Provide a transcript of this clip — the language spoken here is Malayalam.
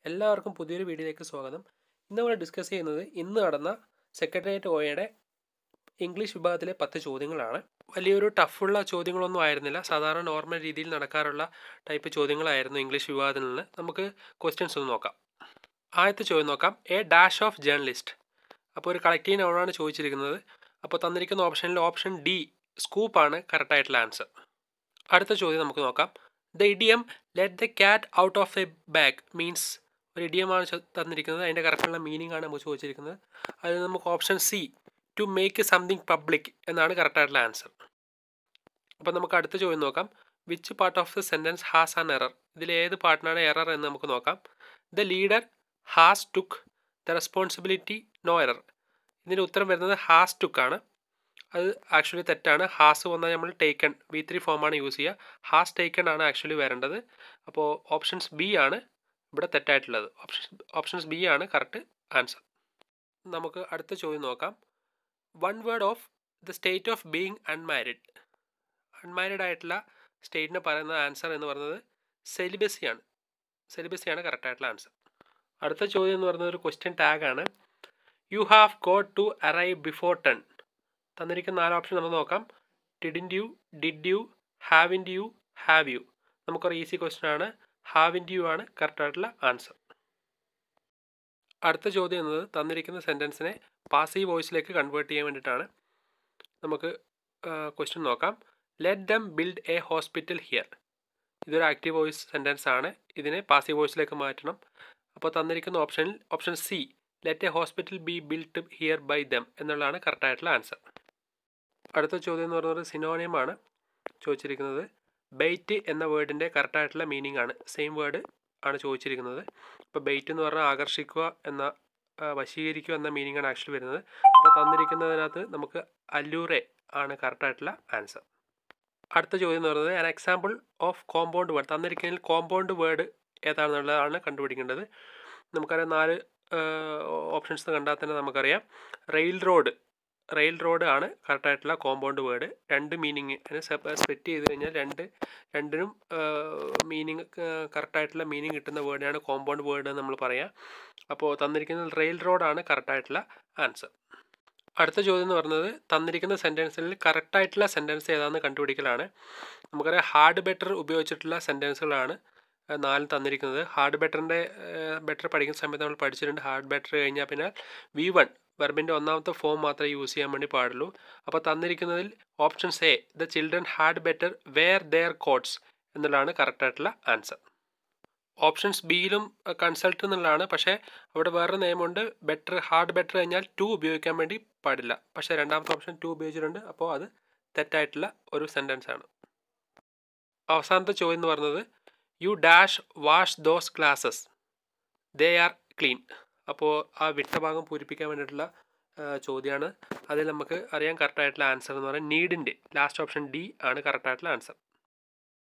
എല്ലാവർക്കും പുതിയൊരു വീഡിയോയിലേക്ക് സ്വാഗതം ഇന്ന് നമ്മൾ ഡിസ്കസ് ചെയ്യുന്നത് ഇന്ന് നടന്ന സെക്രട്ടേറിയറ്റ് ഒയുടെ ഇംഗ്ലീഷ് വിഭാഗത്തിലെ പത്ത് ചോദ്യങ്ങളാണ് വലിയൊരു ടഫുള്ള ചോദ്യങ്ങളൊന്നും ആയിരുന്നില്ല സാധാരണ നോർമൽ രീതിയിൽ നടക്കാറുള്ള ടൈപ്പ് ചോദ്യങ്ങളായിരുന്നു ഇംഗ്ലീഷ് വിഭാഗത്തിൽ നിന്ന് നമുക്ക് ക്വസ്റ്റ്യൻസ് ഒന്ന് നോക്കാം ആദ്യത്തെ ചോദ്യം നോക്കാം എ ഡാഷ് ഓഫ് ജേർണലിസ്റ്റ് അപ്പോൾ ഒരു കളക്റ്റീവ് നൗണാണ് ചോദിച്ചിരിക്കുന്നത് അപ്പോൾ തന്നിരിക്കുന്ന ഓപ്ഷനിൽ ഓപ്ഷൻ ഡി സ്കൂപ്പാണ് കറക്റ്റായിട്ടുള്ള ആൻസർ അടുത്ത ചോദ്യം നമുക്ക് നോക്കാം the idiom let the cat out of a bag means ഒരു ഇഡിയമാണ് ചോ- തന്നിരിക്കുന്നത് അതിൻ്റെ കറക്റ്റുള്ള മീനിങ് ആണ് നമുക്ക് ചോദിച്ചിരിക്കുന്നത് അതിൽ നമുക്ക് option C to make something public എന്നാണ് കറക്റ്റായിട്ടുള്ള ആൻസർ അപ്പോൾ നമുക്ക് അടുത്ത ചോദ്യം നോക്കാം which part of the sentence has an error ഇതിൽ ഏത് പാർട്ടിനാണ് എറർ എന്ന് നമുക്ക് നോക്കാം the leader has took the responsibility no error ഇതിൻ്റെ ഉത്തരം വരുന്നത് ഹാസ് ടുക്ക് ആണ് അത് ആക്ച്വലി തെറ്റാണ് ഹാസ് വന്നാൽ നമ്മൾ ടേക്കൺ വി ത്രീ ഫോമാണ് യൂസ് ചെയ്യുക ഹാസ് ടേക്കൺ ആണ് ആക്ച്വലി വരേണ്ടത് അപ്പോൾ ഓപ്ഷൻസ് ബി ആണ് ഇവിടെ തെറ്റായിട്ടുള്ളത് ഓപ്ഷൻസ് ഓപ്ഷൻസ് ബി ആണ് കറക്റ്റ് ആൻസർ നമുക്ക് അടുത്ത ചോദ്യം നോക്കാം one word of the state of being unmarried unmarried ആയിട്ടുള്ള സ്റ്റേറ്റിന് പറയുന്ന ആൻസർ എന്ന് പറയുന്നത് സെലിബസിയാണ് സെലിബസിയാണ് കറക്റ്റ് ആയിട്ടുള്ള ആൻസർ അടുത്ത ചോദ്യം എന്ന് പറയുന്നത് ഒരു ക്വസ്റ്റ്യൻ ടാഗാണ് you have got to arrive before ten തന്നിരിക്കുന്ന നാല് ഓപ്ഷൻ നമുക്ക് നോക്കാം didn't you did you haven't you have you നമുക്കൊരു ഈസി ക്വസ്റ്റ്യൻ ആണ് ഹാവിൻ യു ആണ് കറക്റ്റ് ആയിട്ടുള്ള ആൻസർ അടുത്ത ചോദ്യം എന്നത് തന്നിരിക്കുന്ന സെൻറ്റൻസിനെ പാസീവ് വോയിസിലേക്ക് കൺവേർട്ട് ചെയ്യാൻ വേണ്ടിയിട്ടാണ് നമുക്ക് ക്വസ്റ്റ്യൻ നോക്കാം let them build a hospital here ഇതൊരു ആക്റ്റീവ് വോയിസ് സെൻറ്റൻസ് ആണ് ഇതിനെ പാസീവ് വോയിസിലേക്ക് മാറ്റണം അപ്പോൾ തന്നിരിക്കുന്ന ഓപ്ഷനിൽ option C let a hospital be built here by them എന്നുള്ളതാണ് കറക്റ്റ് ആയിട്ടുള്ള ആൻസർ അടുത്ത ചോദ്യം എന്ന് പറയുന്നത് സിനോണിയമാണ് ചോദിച്ചിരിക്കുന്നത് ബെയ്റ്റ് എന്ന വേർഡിൻ്റെ കറക്റ്റായിട്ടുള്ള മീനിങ് ആണ് സെയിം വേർഡ് ആണ് ചോദിച്ചിരിക്കുന്നത് അപ്പോൾ ബെയ്റ്റ് എന്ന് പറഞ്ഞാൽ ആകർഷിക്കുക എന്ന ആ, വശീകരിക്കുക എന്ന മീനിങ് ആണ് ആക്ച്വലി വരുന്നത് അപ്പോൾ തന്നിരിക്കുന്നതിനകത്ത് നമുക്ക് അല്ലൂറെ ആണ് കറക്റ്റായിട്ടുള്ള ആൻസർ അടുത്ത ചോദ്യം എന്ന് പറയുന്നത് an example of compound word തന്നിരിക്കുന്നതിൽ കോമ്പൗണ്ട് വേർഡ് ഏതാണെന്നുള്ളതാണ് കണ്ടുപിടിക്കേണ്ടത് നമുക്കറിയാം നാല് ഓപ്ഷൻസ് കണ്ടാൽ തന്നെ നമുക്കറിയാം റെയിൽ റോഡ് റെയിൽ റോഡ് ആണ് കറക്റ്റായിട്ടുള്ള കോമ്പൗണ്ട് വേർഡ് രണ്ട് മീനിങ് അതിനെ സ്പ്ലിറ്റ് ചെയ്ത് കഴിഞ്ഞാൽ രണ്ട് രണ്ടിനും മീനിങ് കറക്റ്റായിട്ടുള്ള മീനിങ് കിട്ടുന്ന വേർഡാണ് കോമ്പൗണ്ട് വേർഡ് എന്ന് നമ്മൾ പറയാം അപ്പോൾ തന്നിരിക്കുന്നത് റെയിൽ റോഡാണ് കറക്റ്റായിട്ടുള്ള ആൻസർ അടുത്ത ചോദ്യം എന്ന് പറയുന്നത് തന്നിരിക്കുന്ന സെൻറ്റൻസിൽ കറക്റ്റായിട്ടുള്ള സെൻറ്റൻസ് ഏതാണെന്ന് കണ്ടുപിടിക്കലാണ് നമുക്കറിയാം ഹാർഡ് ബെറ്റർ ഉപയോഗിച്ചിട്ടുള്ള സെൻറ്റൻസുകളാണ് ഏഹ് നാല് തന്നിരിക്കുന്നത് ഹാർഡ് ബെറ്ററിൻ്റെ ബെറ്റർ പഠിക്കുന്ന സമയത്ത് നമ്മൾ പഠിച്ചിട്ടുണ്ട് ഹാർഡ് ബെറ്റർ കഴിഞ്ഞാൽ പിന്നെ വി വൺ വെർബിൻ്റെ ഒന്നാമത്തെ ഫോം മാത്രമേ യൂസ് ചെയ്യാൻ വേണ്ടി പാടുള്ളൂ അപ്പോൾ തന്നിരിക്കുന്നതിൽ options A the children had better wear their coats എന്നുള്ളതാണ് കറക്റ്റായിട്ടുള്ള ആൻസർ ഓപ്ഷൻസ് ബിയിലും കൺസൾട്ട് എന്നുള്ളതാണ് പക്ഷേ അവിടെ വേറൊരു നിയമമുണ്ട് ബെറ്റർ ഹാർഡ് ബെറ്റർ കഴിഞ്ഞാൽ ടു ഉപയോഗിക്കാൻ വേണ്ടി പാടില്ല പക്ഷേ രണ്ടാമത്തെ ഓപ്ഷൻ ടു ഉപയോഗിച്ചിട്ടുണ്ട് അപ്പോൾ അത് തെറ്റായിട്ടുള്ള ഒരു സെൻറ്റൻസ് ആണ് അവസാനത്തെ ചോദ്യം എന്ന് പറയുന്നത് you dash wash those glasses they are clean അപ്പോൾ ആ വിട്ട ഭാഗം പൂരിപ്പിക്കാൻ വേണ്ടിയിട്ടുള്ള ചോദ്യമാണ് അതിൽ നമുക്ക് അറിയാൻ കറക്റ്റായിട്ടുള്ള ആൻസർ എന്ന് പറയുന്നത് നീഡിൻ്റെ ലാസ്റ്റ് ഓപ്ഷൻ ഡി ആണ് കറക്റ്റായിട്ടുള്ള ആൻസർ